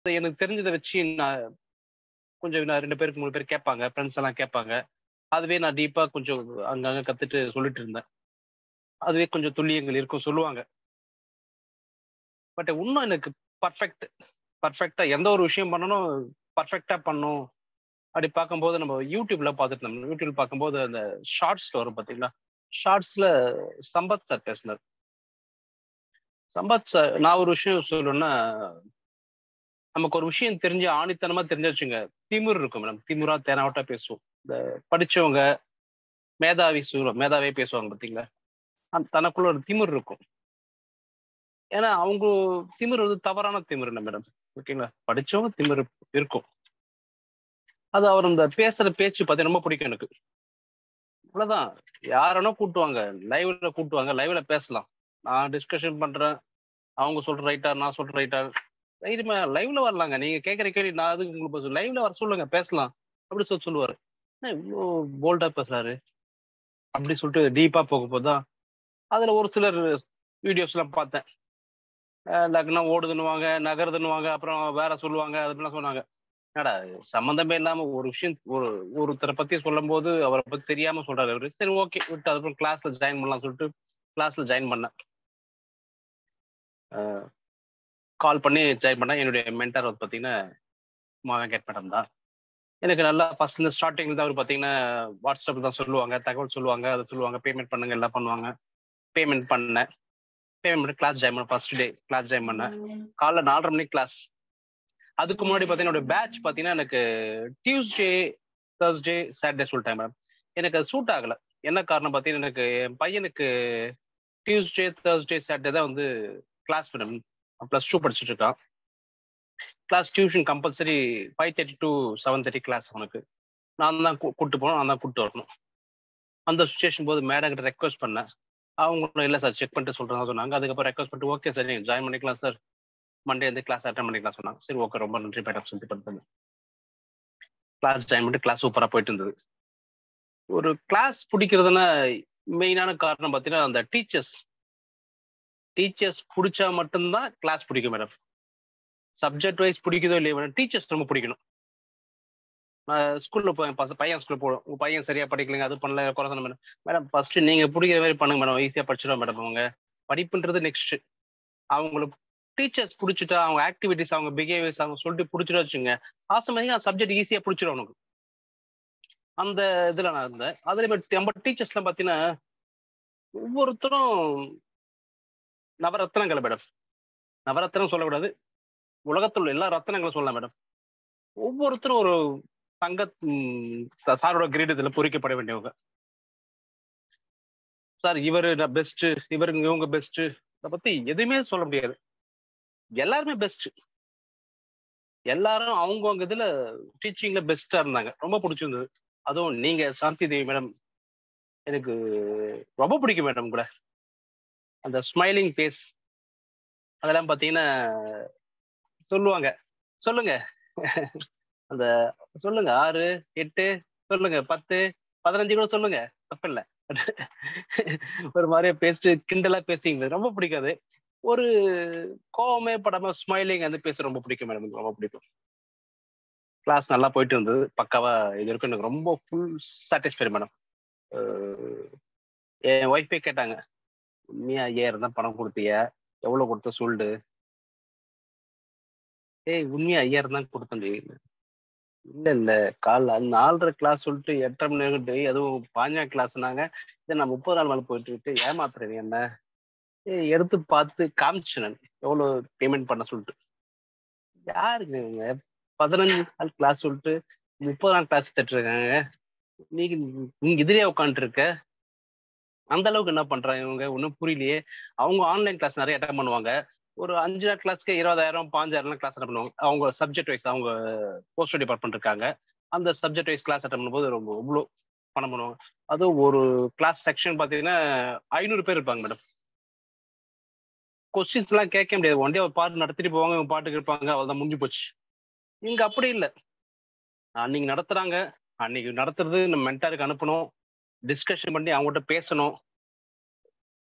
எனக்கு தெரிஞ்சதை வச்சு நான் கொஞ்சம் நான் ரெண்டு பேருக்கு மூணு பேர் கேட்பாங்க ஃப்ரெண்ட்ஸ் எல்லாம் கேட்பாங்க அதுவே நான் டீப்பா கொஞ்சம் அங்கங்க கத்துட்டு சொல்லிட்டு இருந்தேன் அதுவே கொஞ்சம் துல்லியங்கள் இருக்கும் சொல்லுவாங்க பட் இன்னும் எனக்கு பர்ஃபெக்ட் பர்ஃபெக்டா எந்த ஒரு விஷயம் பண்ணணும் பர்ஃபெக்டா பண்ணும் அப்படி பார்க்கும்போது நம்ம யூடியூப்ல பார்த்துட்டு இருந்தோம் யூடியூப்ல பார்க்கும்போது அந்த ஷார்ட்ஸ்ல வரும் பார்த்தீங்களா ஷார்ட்ஸ்ல சம்பத் சார் பேசினார் சம்பத் சார் நான் ஒரு விஷயம் சொல்லணும்னா நமக்கு ஒரு விஷயம் தெரிஞ்சு ஆணித்தனமா தெரிஞ்சு வச்சுங்க திமிர் இருக்கும் மேடம் திமிரா தேனாவட்டா பேசுவோம் இந்த படிச்சவங்க மேதாவி சொல்லுவோம் மேதாவே பேசுவாங்க பார்த்தீங்களா அந்த தனக்குள்ள ஒரு திமிர் இருக்கும் ஏன்னா அவங்க திமிர் வந்து தவறான திமிர் இல்லை மேடம் ஓகேங்களா படிச்சவங்க திமிர் இருக்கும் அது அவர் இந்த பேசுற பேச்சு பத்தி ரொம்ப பிடிக்கும் எனக்கு அவ்வளவுதான் யாரனோ கூட்டுவாங்க லைவ்ல கூட்டுவாங்க லைவ்ல பேசலாம் நான் டிஸ்கஷன் பண்றேன் அவங்க சொல்ற ரைட்டா நான் சொல்ற ரைட்டா தைரியமா லைவ்ல வரலாங்க நீங்க கேட்குற கேள்வி நான் அதுக்கு உங்களுக்கு லைவ்ல வர சொல்லுங்க பேசலாம் அப்படி சொல்லி சொல்லுவாரு என்ன இவ்வளோ போல்டா பேசுறாரு அப்படி சொல்லிட்டு டீப்பா போக போதுதான் அதுல ஒரு சிலர் வீடியோஸ் எல்லாம் பார்த்தேன் லக்னம் ஓடுதுன்னுவாங்க நகருதுன்னுவாங்க அப்புறம் வேற சொல்லுவாங்க அதுலாம் சொன்னாங்க என்னடா சம்மந்தமே இல்லாம ஒரு விஷயம் ஒரு ஒருத்தரை பத்தி சொல்லும் போது அவரை பத்தி தெரியாம சொல்றாரு அவரு சரி ஓகே விட்டு அதுக்கப்புறம் கிளாஸ்ல ஜாயின் பண்ணலாம் சொல்லிட்டு கிளாஸ்ல ஜாயின் பண்ணேன் கால் பண்ணி ஜாயின் பண்ணேன் என்னுடைய மென்டர் வந்து பார்த்தீங்கன்னா வெங்கட் மேடம் தான் எனக்கு நல்லா ஃபர்ஸ்ட் இந்த ஸ்டார்டிங் தான் அவர் பார்த்தீங்கன்னா வாட்ஸ்அப் தான் சொல்லுவாங்க தகவல் சொல்லுவாங்க அதை சொல்லுவாங்க பேமெண்ட் பண்ணுங்க எல்லாம் பண்ணுவாங்க பேமெண்ட் பண்ணேன் பேமெண்ட் பண்ணி கிளாஸ் ஜாயின் பண்ண ஃபர்ஸ்ட் டே கிளாஸ் ஜாயின் பண்ணேன் காலைல நாலரை மணிக்கு கிளாஸ் அதுக்கு முன்னாடி பார்த்தீங்கன்னா என்னோட பேட்ச் பார்த்தீங்கன்னா எனக்கு டியூஸ்டே தேர்ஸ்டே சாட்டர்டே சொல்லிட்டேன் மேடம் எனக்கு அது சூட் ஆகலை என்ன காரணம் பார்த்தீங்கன்னா எனக்கு என் பையனுக்கு டியூஸ்டே தேர்ஸ்டே சாட்டர்டே தான் வந்து கிளாஸ் மேடம் ப்ளஸ் டூ படிச்சுட்டு இருக்கான் class tuition compulsory five thirty to seven thirty class அவனுக்கு நான் தான் கூப்பிட்டு போகணும் நான் தான் கூப்பிட்டு வரணும் அந்த சுச்சுவேஷன் போது மேடம் கிட்ட ரெக்வஸ்ட் பண்ணேன் அவங்களும் இல்லை சார் செக் பண்ணிட்டு சொல்கிறேன் சொன்னாங்க அதுக்கப்புறம் ரெக்வஸ்ட் பண்ணிட்டு ஓகே சார் நீங்கள் ஜாயின் பண்ணிக்கலாம் சார் மண்டே வந்து கிளாஸ் அட்டன் பண்ணிக்கலாம் சொன்னாங்க சரி ஓகே ரொம்ப நன்றி மேடம் சொல்லிட்டு பண்ணுறது கிளாஸ் ஜாயின் பண்ணிட்டு கிளாஸ் சூப்பராக போயிட்டு இருந்தது ஒரு கிளாஸ் பிடிக்கிறதுனா மெயினான காரணம் பார்த்தீங்கன்னா அந்த டீச்சர்ஸ் டீச்சர்ஸ் பிடிச்சா மட்டும்தான் கிளாஸ் பிடிக்கும் மேடம் சப்ஜெக்ட் வைஸ் பிடிக்குதோ இல்லையோ மேடம் டீச்சர்ஸ் ரொம்ப பிடிக்கணும் நான் ஸ்கூலில் போய் பச பையன் ஸ்கூலில் போடும் உங்கள் பையன் சரியாக படிக்கலைங்க அது பண்ணல குறை சொன்ன மேடம் மேடம் ஃபஸ்ட்டு நீங்கள் பிடிக்கிற மாதிரி பண்ணுங்க மேடம் ஈஸியாக படிச்சிடும் மேடம் அவங்க படிப்புன்றது நெக்ஸ்ட் அவங்களுக்கு டீச்சர்ஸ் பிடிச்சிட்டா அவங்க ஆக்டிவிட்டிஸ் அவங்க பிஹேவியர்ஸ் அவங்க சொல்லிட்டு பிடிச்சிட்டு வச்சுங்க ஆசைமையாக சப்ஜெக்ட் ஈஸியாக பிடிச்சிடும் அவனுக்கு அந்த இதில் நான் இருந்தேன் அதில் நம்ம டீச்சர்ஸ்லாம் பார்த்தீங்கன்னா ஒவ்வொருத்தரும் நவரத்னங்கள் மேடம் நவரத்னம் சொல்லக்கூடாது உலகத்தில் உள்ள எல்லா ரத்னங்களும் சொல்லலாம் மேடம் ஒவ்வொருத்தரும் ஒரு தங்க சாரோட கிரீடத்தில் பொறிக்கப்பட வேண்டியவங்க சார் இவர் பெஸ்ட் இவருங்க இவங்க பெஸ்ட் இதை பத்தி எதுவுமே சொல்ல முடியாது எல்லாருமே பெஸ்ட் எல்லாரும் அவங்கவுங்க இதுல டீச்சிங்ல பெஸ்டா இருந்தாங்க ரொம்ப பிடிச்சிருந்தது அதுவும் நீங்க சாந்தி தேவி மேடம் எனக்கு ரொம்ப பிடிக்கும் மேடம் கூட அந்த ஸ்மைலிங் ஃபேஸ் அதெல்லாம் பார்த்தீங்கன்னா சொல்லுவாங்க சொல்லுங்க அந்த சொல்லுங்க ஆறு எட்டு சொல்லுங்க பத்து பதினஞ்சு கூட சொல்லுங்க தப்பில்லை ஒரு மாதிரியே பேசிட்டு கிண்டலா பேசிங்க ரொம்ப பிடிக்காது ஒரு கோவமே படாம ஸ்மைலிங் வந்து பேச ரொம்ப பிடிக்கும் மேடம் எனக்கு ரொம்ப பிடிக்கும் கிளாஸ் நல்லா போயிட்டு இருந்தது பக்காவா இது வரைக்கும் எனக்கு ரொம்ப ஃபுல் சாட்டிஸ்ஃபைடு மேடம் என் ஒய்ஃபே கேட்டாங்க உண்மையா ஐயாயிரம் தான் பணம் கொடுத்திய எவ்வளவு கொடுத்த சொல்லிடு ஏய் உண்மையா ஐயாயிரம் தான் கொடுத்தேன் இல்ல இல்ல காலைல நாலரை கிளாஸ் சொல்லிட்டு எட்டரை மணி நேரம் டெய் அதுவும் பாஞ்சா கிளாஸ்னாங்க இதை நான் முப்பது நாள் மேலே போயிட்டு விட்டு ஏமாத்துறேன் என்ன ஏய் எடுத்து பார்த்து காமிச்சேன் நான் எவ்வளோ பேமெண்ட் பண்ண சொல்லிட்டு யாருங்க இவங்க பதினஞ்சு நாள் கிளாஸ் சொல்லிட்டு முப்பது நாள் கிளாஸ் தட்டுருக்காங்க நீங்க நீங்க இதுலயே உட்காந்துருக்க அந்த அளவுக்கு என்ன பண்றாங்க இவங்க ஒன்றும் புரியலையே அவங்க ஆன்லைன் கிளாஸ் நிறைய அட்டன் பண்ணுவாங்க ஒரு அஞ்சு நாள் கிளாஸ்க்கு இருபதாயிரம் பாஞ்சாயிரம் கிளாஸ் அட்டன் பண்ணுவாங்க அவங்க சப்ஜெக்ட் வைஸ் அவங்க போஸ்டல் டிபார்ட்மெண்ட் இருக்காங்க அந்த சப்ஜெக்ட் வைஸ் கிளாஸ் அட்டன் பண்ணும்போது ரொம்ப இவ்வளோ பணம் பண்ணுவாங்க அதுவும் ஒரு கிளாஸ் செக்ஷன் பார்த்தீங்கன்னா ஐநூறு பேர் இருப்பாங்க மேடம் கொஸ்டின்ஸ் எல்லாம் கேட்க முடியாது ஒன் டே ஒரு பாட்டு நடத்திட்டு போவாங்க இவங்க பாட்டுக்கு இருப்பாங்க அவ்வளோதான் முடிஞ்சு போச்சு இங்க அப்படி இல்லை அன்னைக்கு நடத்துறாங்க அன்னைக்கு நடத்துறது நம்ம மென்டாருக்கு அனுப்பணும் டிஸ்கஷன் பண்ணி அவங்ககிட்ட பேசணும்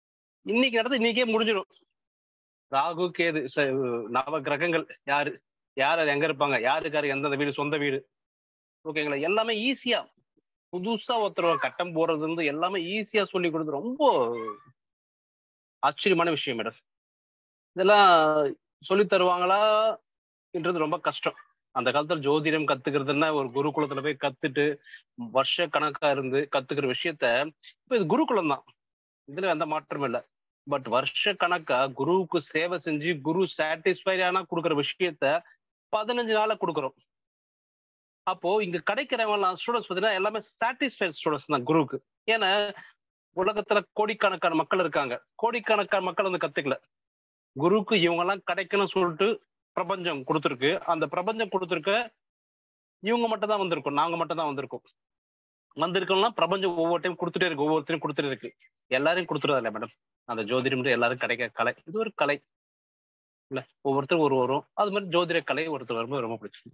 இன்னைக்கு நடந்து இன்னைக்கே முடிஞ்சிடும் ராகு கேது நவ கிரகங்கள் யாரு யார் அது எங்க இருப்பாங்க யாருக்காரு எந்தெந்த வீடு சொந்த வீடு ஓகேங்களா எல்லாமே ஈஸியா புதுசா ஒருத்தர் கட்டம் போடுறது வந்து எல்லாமே ஈஸியா சொல்லி கொடுத்து ரொம்ப ஆச்சரியமான விஷயம் மேடம் இதெல்லாம் சொல்லி தருவாங்களா என்றது ரொம்ப கஷ்டம் அந்த காலத்துல ஜோதிடம் கத்துக்கிறதுன்னா ஒரு குருகுலத்துல போய் கத்துட்டு வருஷ கணக்கா இருந்து கத்துக்கிற விஷயத்த இப்ப இது குருகுலம் தான் இதுல எந்த மாற்றமும் இல்லை பட் வருஷ கணக்கா குருவுக்கு சேவை செஞ்சு குரு சாட்டிஸ்ஃபைடானா கொடுக்குற விஷயத்த பதினஞ்சு நாள்ல கொடுக்குறோம் அப்போ இங்க கிடைக்கிறவங்க ஸ்டூடெண்ட்ஸ் பார்த்தீங்கன்னா எல்லாமே சாட்டிஸ்ஃபைட் ஸ்டூடெண்ட்ஸ் தான் குருவுக்கு ஏன்னா உலகத்துல கோடிக்கணக்கான மக்கள் இருக்காங்க கோடிக்கணக்கான மக்கள் வந்து கத்துக்கல குருவுக்கு இவங்க எல்லாம் கிடைக்கணும்னு சொல்லிட்டு பிரபஞ்சம் கொடுத்துருக்கு அந்த பிரபஞ்சம் கொடுத்துருக்க இவங்க மட்டும் தான் வந்திருக்கும் நாங்க மட்டும் தான் வந்திருக்கோம் வந்திருக்கோம்னா பிரபஞ்சம் ஒவ்வொரு டைம் கொடுத்துட்டே இருக்கு ஒவ்வொருத்தரையும் கொடுத்துட்டே இருக்கு எல்லாரையும் கொடுத்துருதா இல்ல மேடம் அந்த ஜோதிடம் எல்லாரும் கிடைக்க கலை இது ஒரு கலை இல்ல ஒவ்வொருத்தரும் ஒரு வரும் அது மாதிரி ஜோதிட கலை ஒருத்தர் வரும்போது ரொம்ப பிடிச்சிருக்கு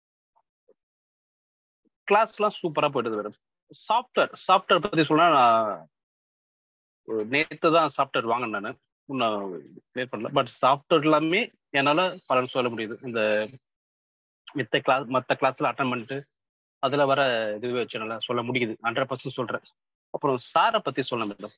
கிளாஸ்லாம் சூப்பரா போயிடுது மேடம் சாஃப்ட்வேர் சாஃப்ட்வேர் பத்தி சொன்னா நான் நேற்று தான் சாஃப்ட்வேர் வாங்கினேன் நான் இன்னும் கிளியர் பண்ணல பட் சாஃப்ட்வேர் எல்லாமே என்னால் பலன் சொல்ல முடியுது இந்த மித்த கிளாஸ் மற்ற கிளாஸ்ல அட்டன் பண்ணிட்டு அதில் வர இதுவே வச்சு நல்லா சொல்ல முடியுது ஹண்ட்ரட் பர்சன்ட் சொல்கிறேன் அப்புறம் சாரை பற்றி சொல்ல மேடம்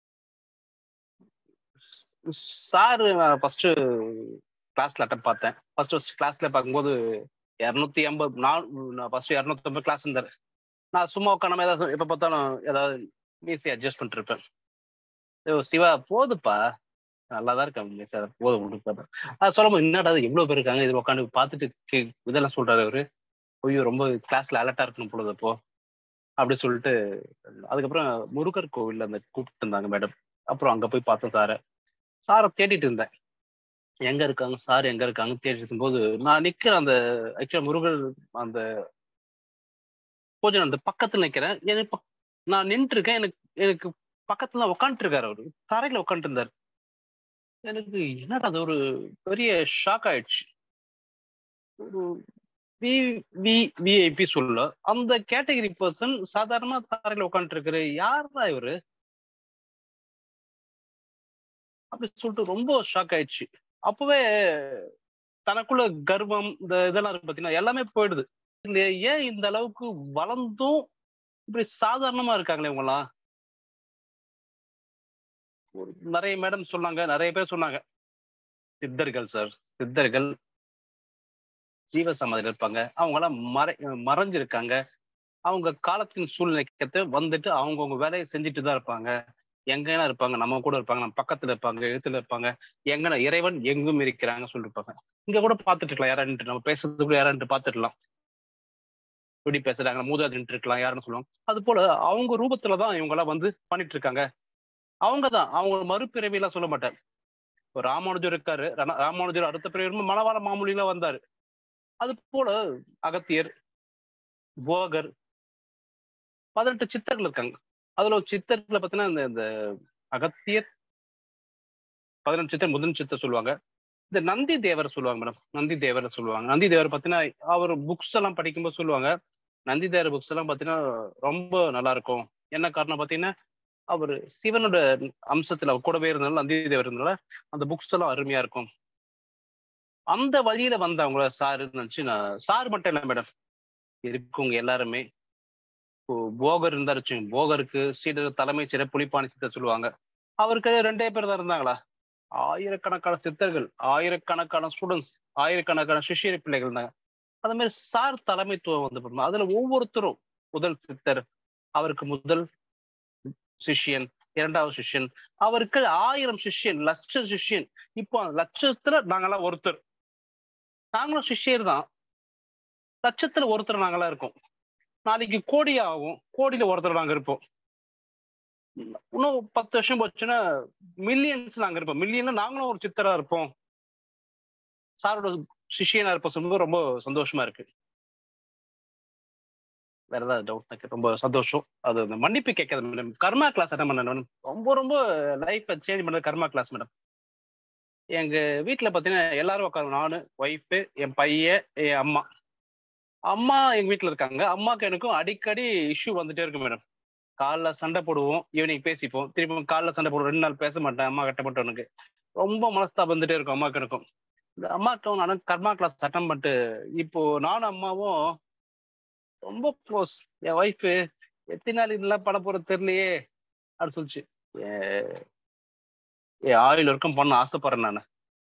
சார் ஃபர்ஸ்ட் கிளாஸ்ல அட்டன் பார்த்தேன் ஃபர்ஸ்ட் ஃபர்ஸ்ட் கிளாஸ்ல பார்க்கும்போது இரநூத்தி ஐம்பது நாள் ஃபர்ஸ்ட் இரநூத்தி ஐம்பது கிளாஸ் இருந்தார் நான் சும்மா உட்காந்து ஏதாவது எப்போ பார்த்தாலும் ஏதாவது ஈஸியாக அட்ஜஸ்ட் பண்ணிட்டு இருப்பேன் ஐயோ சிவா போதுப்பா நல்லா தான் இருக்கேன் மிஸ் அதை போதும் விட்டு அது சொல்லும்போது என்னடா எவ்வளோ பேர் இருக்காங்க இதில் உட்காந்து பார்த்துட்டு கே- இதெல்லாம் சொல்றாரு அவரு ஐயோ ரொம்ப கிளாஸ்ல அலர்ட்டா இருக்கணும் பொழுது அப்போ அப்படி சொல்லிட்டு அதுக்கப்புறம் முருகர் கோவில்ல அந்த கூப்பிட்டு இருந்தாங்க மேடம் அப்புறம் அங்க போய் பார்த்தேன் சாரை சாரை தேடிட்டு இருந்தேன் எங்க இருக்காங்க சார் எங்க இருக்காங்க தேடிட்டு இருக்கும்போது நான் நிக்கிறேன் அந்த ஆக்சுவலா முருகர் அந்த பூஜை அந்த பக்கத்துல நிக்கிறேன் எனக்கு பக்- நான் நின்று இருக்கேன் எனக்கு எனக்கு பக்கத்துல உட்காந்துட்டு இருக்காரு அவரு தரையில உட்காந்துட்டு இருந்தாரு எனக்கு என்னடா அது ஒரு பெரிய ஷாக் ஆயிடுச்சு ஒரு வி வி விஐபி சொல்ல அந்த கேட்டகரி பர்சன் சாதாரணமா தரையில உட்காந்துட்டு இருக்காரு யாரா இவரு அப்படி சொல்லிட்டு ரொம்ப ஷாக் ஆயிடுச்சு அப்பவே தனக்குள்ள கர்வம் இந்த இதெல்லாம் இருக்கு பாத்தீங்கன்னா எல்லாமே போயிடுது இந்த ஏன் இந்த அளவுக்கு வளர்ந்தும் இப்படி சாதாரணமா இருக்காங்களே இவங்கலாம் ஒரு நிறைய மேடம் சொன்னாங்க நிறைய பேர் சொன்னாங்க சித்தர்கள் சார் சித்தர்கள் ஜீவ சமாதியில் இருப்பாங்க அவங்களாம் மறை மறைஞ்சிருக்காங்க அவங்க காலத்தின் சூழ்நிலைக்கு வந்துட்டு அவங்கவுங்க வேலையை செஞ்சுட்டு தான் இருப்பாங்க எங்கன்னா இருப்பாங்க நம்ம கூட இருப்பாங்க நம்ம பக்கத்துல இருப்பாங்க எழுத்துல இருப்பாங்க எங்கன இறைவன் எங்கும் இருக்கிறாங்க சொல்லிருப்பாங்க இங்க கூட பார்த்துட்டு இருக்கலாம் யாரான்ட்டு நம்ம பேசுறது கூட யாரான்ட்டு பார்த்துட்டுலாம் இப்படி பேசுறாங்க மூதாதின்ட்டு இருக்கலாம் யாருன்னு சொல்லுவாங்க அது போல அவங்க ரூபத்துல தான் இவங்க எல்லாம் வந்து பண்ணிட்டு இருக்காங்க அவங்க தான் அவங்க மறுபிறவி எல்லாம் சொல்ல மாட்டேன் இப்போ ராமானுஜர் இருக்காரு ரண- ராமானுஜர் அடுத்த பிறவி மணவாள மாமூலியில வந்தாரு அது போல அகத்தியர் போகர் பதினெட்டு சித்தர்கள் இருக்காங்க அதுல ஒரு சித்தர்களை பார்த்தீங்கன்னா இந்த இந்த அகத்தியர் பதினெட்டு சித்தர் முதன் சித்தர் சொல்லுவாங்க இந்த நந்தி தேவர் சொல்லுவாங்க மேடம் நந்தி தேவர் சொல்லுவாங்க நந்தி தேவர் பார்த்தீங்கன்னா அவர் புக்ஸ் எல்லாம் படிக்கும்போது சொல்லுவாங்க நந்தி தேவர் புக்ஸ் எல்லாம் பார்த்தீங்கன்னா ரொம்ப நல்லா இருக்கும் என்ன காரணம் பார்த்தீங்கன்னா அவர் சிவனோட அம்சத்துல அவர் கூடவே இருந்தனால நந்தி தேவர் இருந்தனால அந்த புக்ஸ் எல்லாம் அருமையா இருக்கும் அந்த வழியில வந்தவங்கள சாரு நினைச்சு நான் சார் மட்டும் இல்லை மேடம் இருக்கவங்க எல்லாருமே இப்போ போகர் இருந்தாரு வச்சுங்க போகருக்கு சீடர் தலைமை சிற புலிப்பாணி சித்தர் சொல்லுவாங்க அவருக்கு ரெண்டே பேர் தான் இருந்தாங்களா ஆயிரக்கணக்கான சித்தர்கள் ஆயிரக்கணக்கான ஸ்டூடெண்ட்ஸ் ஆயிரக்கணக்கான சிஷியர் பிள்ளைகள் இருந்தாங்க அது மாதிரி சார் தலைமைத்துவம் வந்து பாருங்க. அதுல ஒவ்வொருத்தரும் முதல் சித்தர் அவருக்கு முதல் சிஷ்யன் இரண்டாவது சிஷ்யன் அவருக்கு ஆயிரம் சிஷ்யன் லட்சம் சிஷ்யன் இப்போ லட்சத்துல நாங்கெல்லாம் ஒருத்தர் நாங்களும் சிஷ்யர் தான் லட்சத்துல ஒருத்தர் நாங்கெல்லாம் இருக்கோம் நாளைக்கு கோடி ஆகும் கோடியில ஒருத்தர் நாங்க இருப்போம் இன்னும் பத்து வருஷம் போச்சுன்னா மில்லியன்ஸ் நாங்க இருப்போம் மில்லியன்ல நாங்களும் ஒரு சித்தரா இருப்போம் சாரோட சிஷியனா இருப்போம் சொல்லும்போது ரொம்ப சந்தோஷமா இருக்கு வேற ஏதாவது டவுட் ரொம்ப சந்தோஷம் அது அந்த மன்னிப்பு கேட்கறது மேடம் கர்மா கிளாஸ் அட்டன் பண்ண மேடம் ரொம்ப ரொம்ப லைஃப்பை சேஞ்ச் பண்ணது கர்மா கிளாஸ் மேடம் எங்க வீட்டுல பாத்தீங்கன்னா எல்லாரும் உட்காந்து நானு ஒய்ஃபு என் பையன் என் அம்மா அம்மா எங்க வீட்டுல இருக்காங்க அம்மாக்கு எனக்கும் அடிக்கடி இஷ்யூ வந்துட்டே இருக்கு மேடம் காலைல சண்டை போடுவோம் ஈவினிங் பேசிப்போம் திரும்ப காலைல சண்டை போடுவோம் ரெண்டு நாள் பேச மாட்டேன் அம்மா கட்டப்பட்டவனுக்கு ரொம்ப மனஸ்தாபம் வந்துட்டே இருக்கும் அம்மாக்கு எனக்கும் இந்த அம்மாக்கும் நானும் கர்மா கிளாஸ் அட்டன் பண்ணிட்டு இப்போ நானும் அம்மாவும் ரொம்ப க்ளோஸ் என் ஒய்ஃபு எத்தனை நாள் இதெல்லாம் பண்ண போறது தெரியலையே அப்படின்னு சொல்லிச்சு ஏ- ஏ ஆயில் ஒர்க்கும் பண்ண ஆசைப்படுறேன் நான்